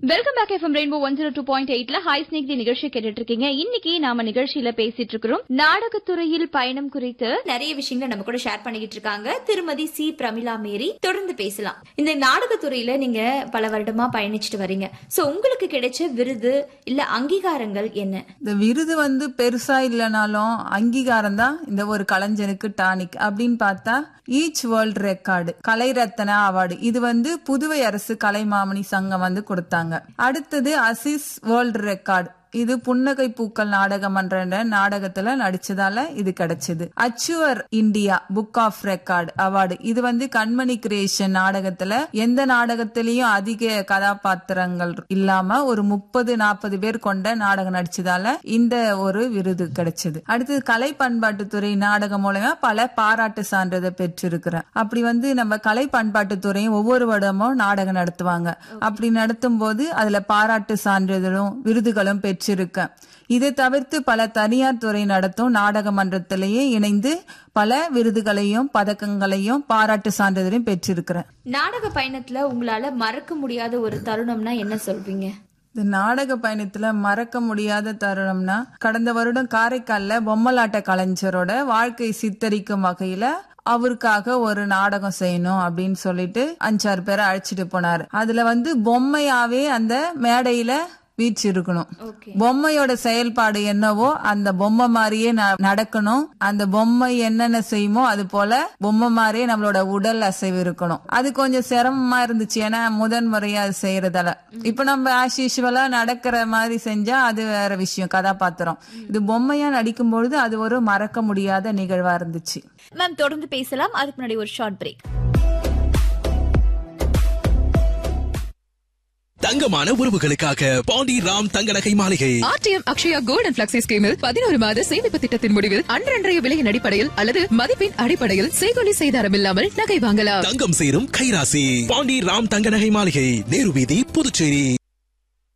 welcome back FM rainbow one zero two point எயிட்ல hi snake the நிகழ்ச்சி கேட்டுட்டு இருக்கீங்க இன்னைக்கு நாம நிகழ்ச்சியில பேசிட்டு இருக்கிறோம் நாடகத்துறையில் பயணம் குறித்து நிறைய விஷயங்களை நம்ம கூட ஷேர் பண்ணிக்கிட்டு இருக்காங்க திருமதி சி பிரமிளா மேரி தொடர்ந்து பேசலாம் இந்த நாடகத்துறையில நீங்க பல வருடமா பயணிச்சுட்டு வரீங்க சோ உங்களுக்கு கிடைச்ச விருது இல்ல அங்கீகாரங்கள் என்ன இந்த விருது வந்து பெருசா இல்லைனாலும் அங்கீகாரம் தான் இந்த ஒரு கலைஞனுக்கு டானிக் அப்படின்னு பார்த்தா each world record Kalai Ratna award இது வந்து புதுவை அரசு கலைமாமணி சங்கம் வந்து கொடுத்தாங்க அடுத்தது அசிஸ் வேர்ல்ட் ரெக்கார்டு இது புன்னகை பூக்கள் நாடகம் என்ற நாடகத்துல நடிச்சதால இது கிடைச்சது அச்சுவர் India book of record award இது வந்து கண்மணி கிரியேஷன் நாடகத்துல எந்த நாடகத்திலயும் அதிக கதாபாத்திரங்கள் இல்லாம ஒரு முப்பது நாற்பது பேர் கொண்ட நாடகம் நடிச்சதால இந்த ஒரு விருது கிடைச்சது அடுத்தது கலை பண்பாட்டுத்துறை நாடகம் மூலமா பல பாராட்டு சான்றிதழ் பெற்றிருக்கிறேன் அப்படி வந்து நம்ம கலை பண்பாட்டுத்துறையும் ஒவ்வொரு வருடமும் நாடகம் நடத்துவாங்க அப்படி நடத்தும் போது அதுல பாராட்டு சான்றிதழும் விருதுகளும் பெற்றிருக்கேன் இதை தவிர்த்து பல தனியார் துறை நடத்தும் நாடக மன்றத்திலேயே இணைந்து பல விருதுகளையும் பதக்கங்களையும் பாராட்டு சான்றிதழையும் பெற்றிருக்கிறேன் நாடக பயணத்துல உங்களால மறக்க முடியாத ஒரு தருணம்னா என்ன சொல்வீங்க இந்த நாடக பயணத்துல மறக்க முடியாத தருணம்னா கடந்த வருடம் காரைக்கால்ல பொம்மலாட்ட கலைஞரோட வாழ்க்கை சித்தரிக்கும் வகையில அவருக்காக ஒரு நாடகம் செய்யணும் அப்படின்னு சொல்லிட்டு அஞ்சாறு பேரை அழைச்சிட்டு போனாரு அதுல வந்து பொம்மையாவே அந்த மேடையில வீச்சிருக்கணும் ஓகே பொம்மையோட செயல்பாடு என்னவோ அந்த பொம்மை மாதிரியே ந- நடக்கணும் அந்த பொம்மை என்னென்ன செய்யுமோ அது போல பொம்மை மாதிரியே நம்மளோட உடல் அசைவு இருக்கணும் அது கொஞ்சம் சிரமமா இருந்துச்சு ஏன்னா முதன் முறையா அது செய்யறதால இப்ப நம்ம ஆஸ் யூஷுவலா நடக்கிற மாதிரி செஞ்சா அது வேற விஷயம் கதாபாத்திரம் இது பொம்மையா நடிக்கும் பொழுது அது ஒரு மறக்க முடியாத நிகழ்வா இருந்துச்சு மேம் தொடர்ந்து பேசலாம் அதுக்கு முன்னாடி ஒரு ஷார்ட் பிரேக் தங்கமான உறவுகளுக்காக பாண்டி ராம் தங்க நகை மாளிகை RTM Akshaya gold and flexi ஸ்கீமில் பதினோரு மாத சேமிப்பு திட்டத்தின் முடிவில் அன்றன்றைய விலையின் அடிப்படையில் அல்லது மதிப்பின் அடிப்படையில் செய்கொலி செய்தாரம் இல்லாமல் நகை வாங்கலாம் தங்கம் சேரும் கைராசி பாண்டி ராம் தங்க நகை மாளிகை நேரு வீதி புதுச்சேரி